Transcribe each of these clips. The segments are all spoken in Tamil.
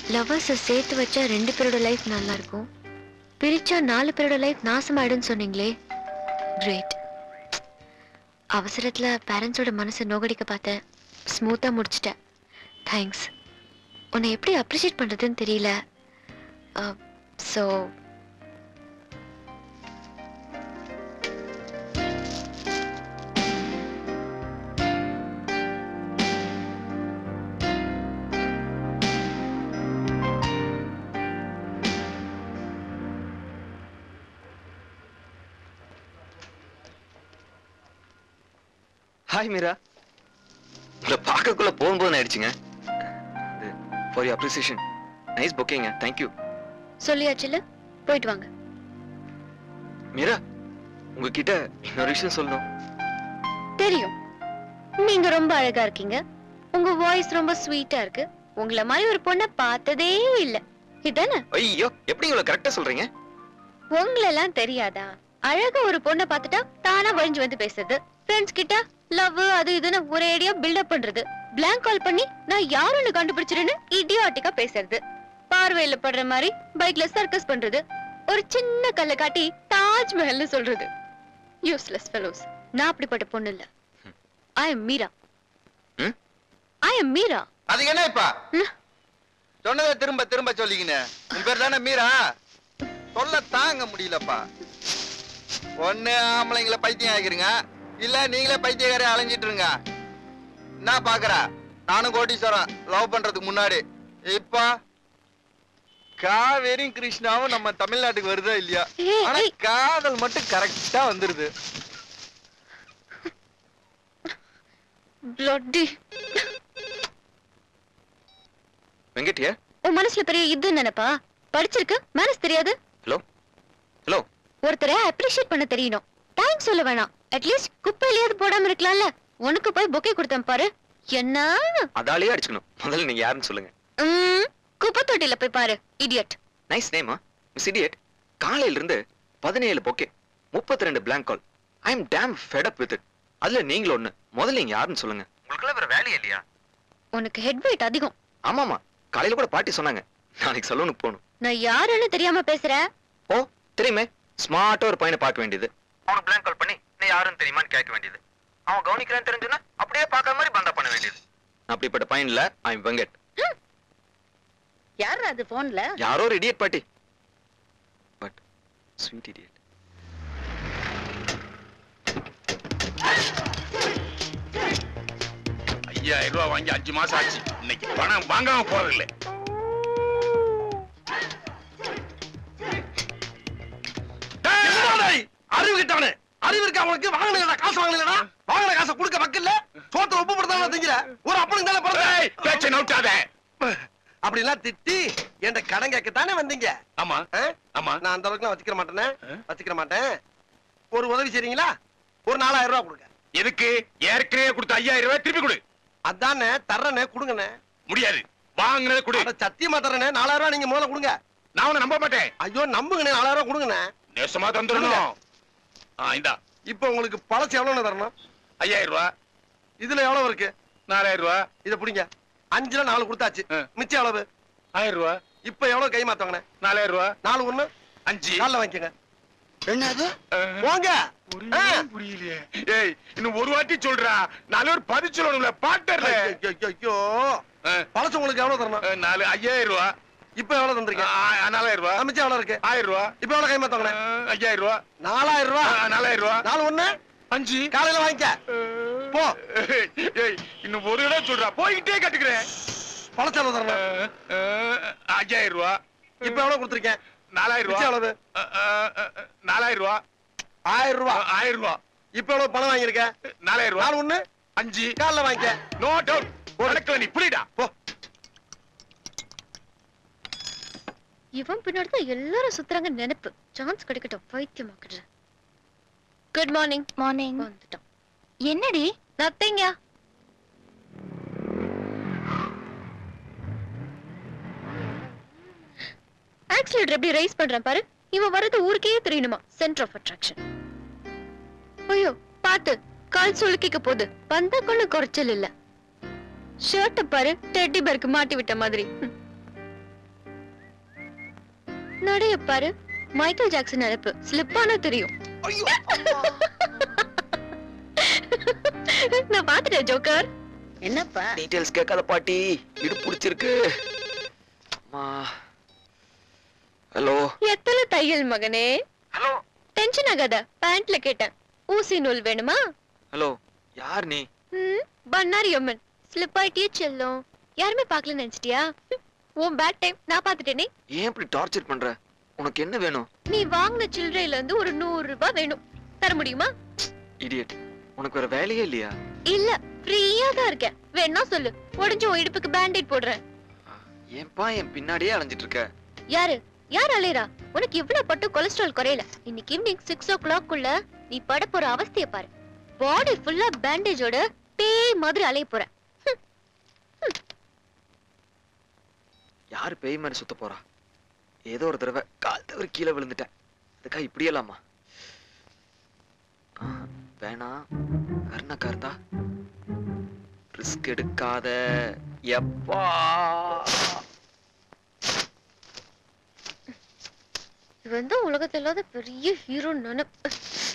லவ்வர்ஸை சேர்த்து வச்சா ரெண்டு பேரோட லைஃப் நல்லா இருக்கும் பிரிச்சா நாலு பேரோட லைஃப் நாசமாயிடும்னு சொன்னீங்களே கிரேட் அவசரத்துல பேரண்ட்ஸோட மனசை நோகடிக்க பார்த்தேன் ஸ்மூத்தா முடிச்சிட்டேன் தேங்க்ஸ் உன்னை எப்படி அப்ரிஷியேட் பண்றதுன்னு தெரியல ஸோ ஹாய் மீரா உங்களை பார்க்கக்குள்ள போகும் போது ஆயிடுச்சுங்க ஃபார் யூ அப்ரிசியேஷன் நைஸ் புக்கிங்க தேங்க்யூ சொல்லியாச்சுல போயிட்டு வாங்க மீரா உங்ககிட்ட இன்னொரு விஷயம் சொல்லணும் தெரியும் நீங்க ரொம்ப அழகா இருக்கீங்க உங்க வாய்ஸ் ரொம்ப ஸ்வீட்டா இருக்கு உங்கள மாதிரி ஒரு பொண்ணை பார்த்ததே இல்ல இதானே ஐயோ எப்படி இவ்வளவு கரெக்டா சொல்றீங்க உங்களெல்லாம் தெரியாதா அழகா ஒரு பொண்ணை பார்த்துட்டா தானா வழிஞ்சு வந்து பேசுறது ஃப்ரெண்ட்ஸ் கிட்ட லவ் அது இதுன்னு ஒரேடியா பில்டப் பண்றது blank கால் பண்ணி நான் யாருன்னு கண்டுபிடிச்சிருன்னு இடியாட்டிக்கா பேசுறது பார்வையில படுற மாதிரி பைக்ல சர்க்கஸ் பண்றது ஒரு சின்ன கல்ல காட்டி தாஜ்மஹல்னு சொல்றது யூஸ்லெஸ் ஃபெலோஸ் நான் அப்படிப்பட்ட பொண்ணு இல்ல ஐ எம் மீரா ம்? ஐ எம் மீரா அது என்ன இப்ப ம். சொன்னதை திரும்ப திரும்ப சொல்லிக்கின உன் பேர் தானே மீரா சொல்ல தாங்க முடியலப்பா ஒண்ணு ஆம்பளைங்களை பைத்தியம் ஆகிருங்க இல்ல நீங்களே பைத்தியக்காரே அலைஞ்சிட்டு இருங்க என்ன பாக்குற நானும் கோட்டீஸ்வரன் லவ் பண்றதுக்கு முன்னாடி இப்ப காவேரியும் கிருஷ்ணாவும் நம்ம தமிழ்நாட்டுக்கு வருதா இல்லையா ஏய், ஆனா ஏய். காதல் மட்டும் கரெக்டா வந்துருது பிளட்டி வெங்கட்யா உன் மனசுல பெரிய இது நினைப்பா படிச்சிருக்கு மேனஸ் தெரியாது ஹலோ ஹலோ ஒருத்தரை அப்ரிஷியேட் பண்ண தெரியணும் தேங்க்ஸ் சொல்ல வேணாம் அட்லீஸ்ட் குப்பையிலேயாவது போடாம இருக்கலாம்ல உனக்கு போய் பொக்கே கொடுத்தேன் பாரு என்ன அதாலேயே அடிச்சுக்கணும் முதல்ல நீங்க யாருன்னு சொல்லுங்க ம், குப்பை தொட்டில போய் பாரு இடியட் நைஸ் நேமா மிஸ் இடியட் காலையில இருந்து பதினேழு பொக்கே முப்பத்தி ரெண்டு blank call I am damn fed up with it அதுல நீங்களும் ஒண்ணு முதல்ல நீங்க யாருன்னு சொல்லுங்க உங்களுக்குள்ள வேற வேலையே இல்லையா உனக்கு ஹெட் வெயிட் அதிகம் ஆமாமா காலையில கூட பாட்டி சொன்னாங்க நாளைக்கு சலூனுக்கு போகணும் நான் யாருன்னு தெரியாம பேசுறேன் ஓ தெரியுமே ஸ்மார்ட்டா ஒரு பையனை பார்க்க வேண்டியது அவனுக்கு பிளாங்க் கால் பண்ணி நீ யாருன்னு தெரியுமான்னு கேட்க வேண்டியது அவன் கவனிக்கிறான்னு தெரிஞ்சுன்னா அப்படியே பார்க்காத மாதிரி பந்தா பண்ண வேண்டியது அப்படிப்பட்ட பையன்ல ஐ எம் வெங்கட் யார் அது போன்ல யாரோ ஒரு இடியட் பாட்டி பட் ஸ்வீட் இடியட் ஐயாயிரம் ரூபாய் வாங்கி அஞ்சு மாசம் ஆச்சு இன்னைக்கு பணம் வாங்காம போறதில்ல அறிவு கிட்டவனே அறிவு இருக்கா அவனுக்கு வாங்கினா காசு வாங்கலடா வாங்கின காசை கொடுக்க வக்கல்ல சோத்த உப்பு போடுறதா திங்கிற ஒரு அப்பனுக்கு தானே ஏய், பிறந்த பேச்சை நவுட்டாத அப்படிலாம் திட்டி என்கிட்ட கடன் கேட்கத்தானே வந்தீங்க ஆமா ஆ? ஆமா நான் அந்த அளவுக்குலாம் வச்சுக்கிற மாட்டேனே ஆ? வச்சுக்கிற மாட்டேன் ஒரு உதவி செய்றீங்களா ஒரு நாலாயிரம் ரூபாய் கொடுங்க எதுக்கு ஏற்கனவே கொடுத்த ஐயாயிரம் ரூபாய் திருப்பி கொடு அதானே தர்றனே கொடுங்கண்ணே முடியாது வாங்கினதை கொடு அட சத்தியமா தர்றனே நாலாயிரம் ரூபாய் நீங்க முதல்ல கொடுங்க நான் உன்னை நம்ப மாட்டேன் ஐயோ நம்புங்கண்ணே நாலாயிரம் ரூபாய் கொடுங்கண்ணே நேசமா தந்துடணும் ஆ இந்தா இப்போ உங்களுக்கு பழசு எவ்வளவு தரணும் ஐயாயிரம் ரூபாய் இதுல எவ்வளவு இருக்கு நாலாயிரம் ரூபாய் இத பிடிங்க அஞ்சுல நாலு கொடுத்தாச்சு ஆ. மிச்சம் எவ்வளவு ஆயிரம் ரூபாய் இப்ப எவ்வளவு கை மாத்தவங்கண்ணே நாலாயிரம் ரூபாய் நாலு ஒண்ணு அஞ்சு காலைல வாங்கிக்கங்க என்னது ஆ. போங்க புரியலையே, புரியலையே ஏய் இன்னும் ஒரு வாட்டி சொல்றா நாலு ஒரு பதி சொல்லணும்ல பாட்டர்ல ஐயோ, ஐயோ, ஐயோ. பழசு உங்களுக்கு எவ்வளவு தரணும் நாலு ஐயாயிரம் ரூபாய் இப்ப எவ்வளவு தந்திருக்கீங்க ஆ, நாலாயிரம் ரூபாய் மிச்சம் எவ்வளவு இருக்கு ஆயிரம் ரூபாய் இப்ப எவ்வளவு கை மாத்தவங்கண்ணே ஆ, ஐயாயிரம் ரூபாய் நாலாயிரம் ஆ, ரூபாய் நாலாயிரம் ரூபாய் நாலு ஒண்ணு அஞ்சு காலையில வாங்கிக்க போ ஏய், ஏய் இன்னும் ஒரு இடம் சொல்றா போய்கிட்டே கட்டுக்கிறேன் பழசு எவ்வளவு தரணும் ஐயாயிரம் ரூபாய் இப்ப எவ்வளவு கொடுத்துருக்கேன் நாலாயிரம் மிச்சம் ரூபாய் எவ்வளவு ஆ, ஆ, ஆ, நாலாயிரம் ரூபாய் ஆயிரம் ஆ, ரூபாய் ஆயிரம் ரூபாய் இப்ப எவ்வளவு பணம் வாங்கியிருக்க நாலாயிரம் ரூபாய் நாலு ஒண்ணு அஞ்சு காலைல வாங்கிக்க நோ டவுட் உனக்கு நீ புரியுதா போ இவன் பின்னாடி தான் எல்லாரும் சுத்துறாங்க நினைப்பு சான்ஸ் கிடைக்கட்டும் பைத்தியமாக்குற குட் மார்னிங் மார்னிங் வந்துட்டான் என்னடி நத்திங்கயா ஆக்சிலேட்டர் எப்படி ரைஸ் பண்றான் பாரு இவன் வரது ஊருக்கே தெரியணுமா சென்டர் ஆஃப் அட்ராக்ஷன் ஐயோ பாத்து கால் சுளுக்கிக்க போகுது வந்தா கொண்டு குறைச்சல் இல்ல ஷர்ட்ட பாரு டெட்டி பேருக்கு மாட்டி விட்ட மாதிரி ம். நடைய பாரு மைக்கேல் ஜாக்சன் நினைப்பு ஸ்லிப்பானா தெரியும் ஐயோ நான் பாத்துட்டேன் ஜோக்கர் என்னப்பா டீடைல்ஸ் கேட்காத பாட்டி இடுப்பு பிடிச்சிருக்கு அம்மா ஹலோ எத்தனை தையல் மகனே ஹலோ டென்ஷன் ஆகாத பேண்ட்ல கேட்டேன் ஊசி நூல் வேணுமா ஹலோ யார் நீ ம் பண்ணாரி அம்மன் ஸ்லிப் ஆயிட்டியே செல்லும் யாருமே பார்க்கல நினைச்சிட்டியா உன் பேட் டைம் நான் பாத்துட்டேனே ஏன் இப்படி டார்ச்சர் பண்ற உனக்கு என்ன வேணும் நீ வாங்கின சில்லறையில இருந்து ஒரு நூறு ரூபாய் வேணும் தர முடியுமா இடியட் உனக்கு வேற வேலையே இல்லையா இல்ல ஃப்ரீயா தான் இருக்கேன் வேணா சொல்லு உடஞ்ச உன் இடுப்புக்கு பேண்டேட் போடுறேன் ஏன்பா என் பின்னாடியே அலைஞ்சிட்டு இருக்க யாரு யார் அலையரா உனக்கு இவ்வளவு பட்டு கொலஸ்ட்ரால் குறையல இன்னைக்கு ஈவினிங் சிக்ஸ் ஓ கிளாக் குள்ள நீ பட போற அவஸ்தைய பாரு பாடி ஃபுல்லா பேண்டேஜோட பேய் மாதிரி அலைய போற யாரு பேய் மாதிரி சுத்த போறா ஏதோ ஒரு தடவை கால் தவறி கீழே விழுந்துட்டேன் அதுக்கா இப்படியலாமா வேணாம் கர்ண கர்த்தா ரிஸ்க் எடுக்காத எப்பா இவன் தான் உலகத்துல இல்லாத பெரிய ஹீரோ நினைப்பு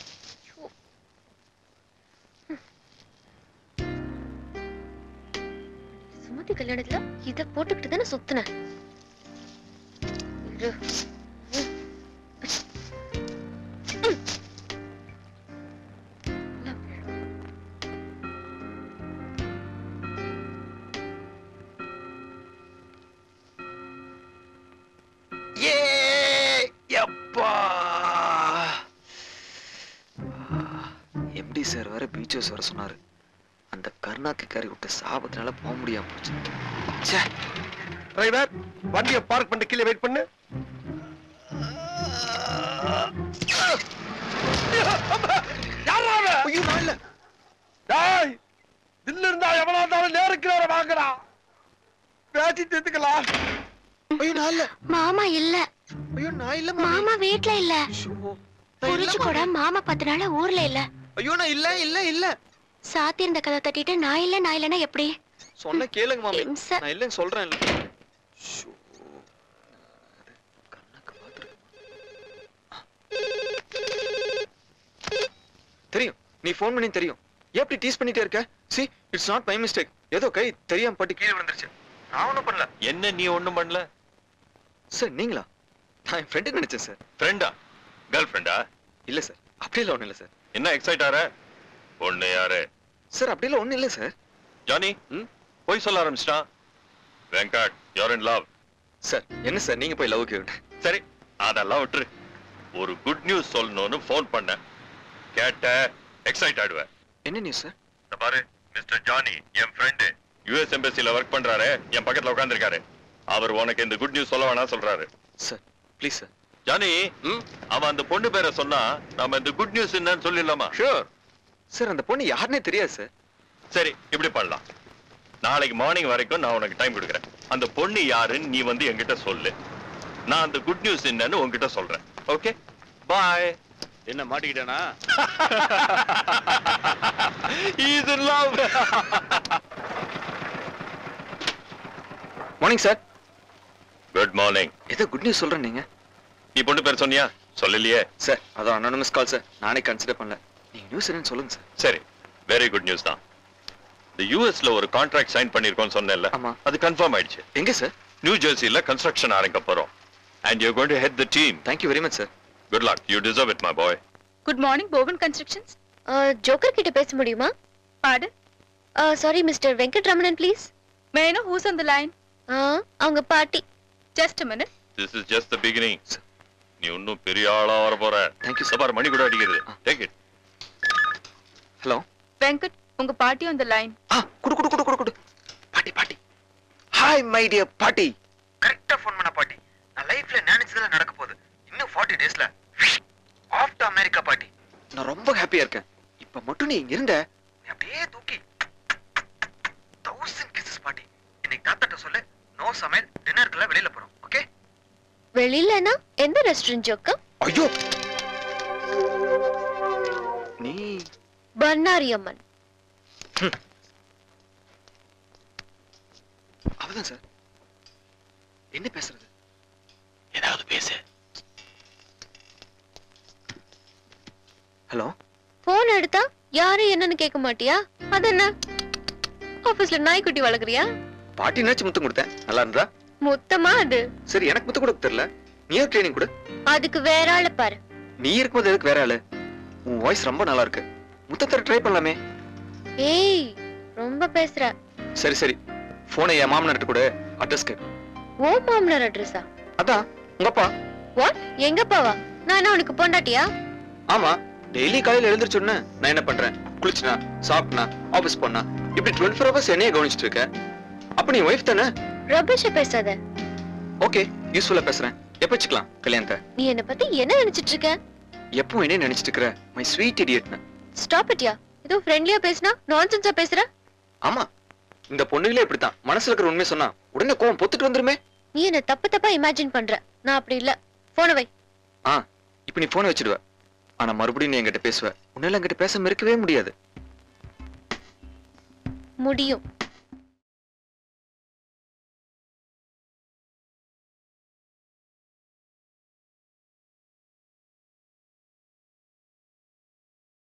சுமதி கல்யாணத்துல இத போட்டுக்கிட்டு தானே சுத்தினேன் இரு. ஏ எப்பா எம்டி சார் வேற பீச்சஸ் வர சொன்னாரு அந்த கருணாக்கு கறி விட்ட சாபத்தினால போக முடியாம போச்சு ச்சே டிரைவர் வண்டியை பார்க் பண்ணிட்டு கீழே வெயிட் பண்ணு யாரா அவன்? ஐயோ நான் இல்ல டேய் தில்லு இருந்தா எவனா இருந்தாலும் நேருக்கு நேரம் வாங்குறா பேசி தீர்த்துக்கலாம் ஐயோ நான் இல்ல மாமா இல்ல ஐயோ நான் இல்ல மாமா வீட்ல இல்ல நான் இல்ல புரிச்சு கூட மாமா பத்து நாளா ஊர்ல இல்ல ஐயோ நான் இல்ல இல்ல இல்ல சாத்தி இருந்த கதை தட்டிட்டு நான் இல்ல நான் இல்லனா எப்படி சொன்ன கேளுங்க மாமி இம்சை. நான் இல்லைன்னு சொல்றேன் இல்ல ஷோ. அது கண்ணாக்கு பாத்துரு. தெரியும் நீ ஃபோன் பண்ணி தெரியும் ஏன் இப்படி டீஸ் பண்ணிட்டே இருக்க see it's not my mistake ஏதோ கை தெரியாம பட்டு கீழே விழுந்துருச்சு நான் ஒண்ணும் பண்ணல என்ன நீ ஒண்ணும் பண்ணல சார் நீங்களா நான் என் ஃப்ரெண்டு நினைச்சேன் சார் ஃப்ரெண்டா கேர்ள் ஃப்ரெண்டா இல்ல சார் அப்படியெல்லாம் ஒண்ணும் இல்ல சார் என்ன எக்ஸைட் ஆற பொண்ணு யாரு சார் அப்படியெல்லாம் ஒண்ணும் இல்ல சார் ஜானி ம்? போய் சொல்ல ஆரம்பிச்சிட்டான் Venkat you're in love sir என்ன சார் நீங்க போய் லவ் கேட்டு சரி அதெல்லாம் விட்டுரு ஒரு குட் நியூஸ் சொல்லணும்னு ஃபோன் பண்ணேன் கேட்ட எக்ஸைட் ஆயிடுவேன் என்ன நியூஸ் சார் இந்த பாரு மிஸ்டர் ஜானி என் ஃப்ரெண்டு யுஎஸ் எம்பசில ஒர்க் பண்றாரு என் பக்கத்துல உட்கார்ந்திருக்காரு அவர் உனக்கு இந்த குட் நியூஸ் சொல்ல வேணாம் சொல்றாரு சார் ப்ளீஸ் சார் ஜானி அவன் அந்த பொண்ணு பேரை சொன்னா நாம இந்த குட் நியூஸ் என்னன்னு சொல்லிடலாமா ஷூர் சார் அந்த பொண்ணு யாருன்னே தெரியாது சார் சரி இப்படி பண்ணலாம் நாளைக்கு மார்னிங் வரைக்கும் நான் உனக்கு டைம் கொடுக்குறேன் அந்த பொண்ணு யாருன்னு நீ வந்து என்கிட்ட சொல்லு நான் அந்த குட் நியூஸ் என்னன்னு உன்கிட்ட சொல்றேன் ஓகே பாய் என்ன மாட்டிக்கிட்டேனா இது love morning sir good morning ஏதோ குட் நியூஸ் சொல்றேன் நீங்க நீ பொண்ணு பேர் சொன்னியா சொல்லலையே சார் அதான் அனானமஸ் கால் சார் நானே கன்சிடர் பண்ணல நீங்க நியூஸ் என்னன்னு சொல்லுங்க சார் சரி வெரி குட் நியூஸ் தான் இந்த யூஎஸ்ல ஒரு கான்ட்ராக்ட் சைன் பண்ணிருக்கோம்னு சொன்னேன்ல ஆமா. அது கன்ஃபார்ம் ஆயிடுச்சு எங்க சார் நியூ ஜெர்சில கன்ஸ்ட்ரக்ஷன் ஆரம்பிக்க போறோம் and you going to head the team thank you very much sir good luck you deserve it my boy good morning போவன் கன்ஸ்ட்ரக்ஷன்ஸ் ஜோக்கர் கிட்ட பேச முடியுமா பாடு sorry mister Venkataramanan please may know who's on the line அவங்க பாட்டி just minute this is just the beginning Sir. நீ இன்னும் பெரிய ஆளா வர போற Thank you, இதோ பாரு மணி கூட அடிக்கிறது Ah. Take it hello Venkat உங்க பாட்டி ஆன் த லைன் ஆ குடு குடு குடு குடு குடு பாட்டி பாட்டி ஹாய் மை டியர் பாட்டி கரெக்டா ஃபோன் பண்ண பாட்டி நான் லைஃப்ல நினைச்சதெல்லாம் நடக்க போகுது இன்னும் 40 டேஸ்ல ஆஃப் டு அமெரிக்கா பாட்டி நான் ரொம்ப ஹாப்பியா இருக்கேன் இப்ப மட்டும் நீ இங்க இருந்த நீ அப்படியே தூக்கி தௌசண்ட் கிசஸ் பாட்டி இன்னைக்கு தாத்தாட்ட சொல்லு நோ சமையல் டின்னருக்குலாம் வெளியில போறோம் ஓகே வெளியிலனா எந்த ரெஸ்டாரண்ட் ஜோக்கா ஐயோ நீ பண்ணாரி அம்மன் அவதான் சார் என்ன பேசுறது ஏதாவது பேசு ஹலோ போன் எடுத்தா யாரு என்னன்னு கேட்க மாட்டியா அது என்ன ஆபீஸ்ல நாய்க்குட்டி வளர்க்குறியா பாட்டி நினைச்சு முத்தம் கொடுத்தேன் நல்லா இருந்தா மொத்தமா அது சரி எனக்கு முத்தம் கொடுக்க தெரியல நீ ஏன் ட்ரைனிங் கொடு அதுக்கு வேற ஆளை பாரு நீ இருக்கும்போது எதுக்கு வேற ஆளு உன் வாய்ஸ் ரொம்ப நல்லா இருக்கு முத்தத்தர ட்ரை பண்ணலாமே ஏய் ரொம்ப பேசுற சரி சரி போனை என் மாமனார்ட்ட கொடு அட்ரஸ் கேட்கு ஓ மாமனார் அட்ரஸா அதான் உங்க அப்பா வாட் எங்க போவா நான் என்ன உனக்கு பொண்டாட்டியா ஆமா டெய்லி காலையில எழுந்திருச்ச உடனே நான் என்ன பண்றேன் குளிச்சுனா சாப்பிட்டனா ஆபீஸ் போனா இப்படி டுவெல் ஃபோர் ஹவர்ஸ் என்னைய கவனிச்சிட்டு இருக்க அப்ப நீ ஒய்ஃப் தானே ரபிஷ பேசாத ஓகே யூஸ்ஃபுல்லா பேசுறேன் எப்ப வச்சுக்கலாம் கல்யாணத்தை நீ என்ன பத்தி என்ன நினைச்சிட்டு இருக்க எப்பவும் என்ன நினைச்சிட்டு இருக்கிற மை ஸ்வீட் இடியட்னு ஸ்டாப் இட்யா ஏதோ ஃப்ரெண்ட்லியா பேசினா நான்சென்ஸா பேசுற ஆமா இந்த பொண்ணுகளே இப்படித்தான் மனசுல இருக்கிற உண்மை சொன்னா உடனே கோவம் பொத்துட்டு வந்துருமே நீ என்ன தப்பு தப்பா இமேஜின் பண்ற நான் அப்படி இல்ல போன வை ஆ இப்ப நீ போனை வச்சிடுவ ஆனா மறுபடியும் நீ என்கிட்ட பேசுவ உன்னால என்கிட்ட பேசாம இருக்கவே முடியாது முடியும்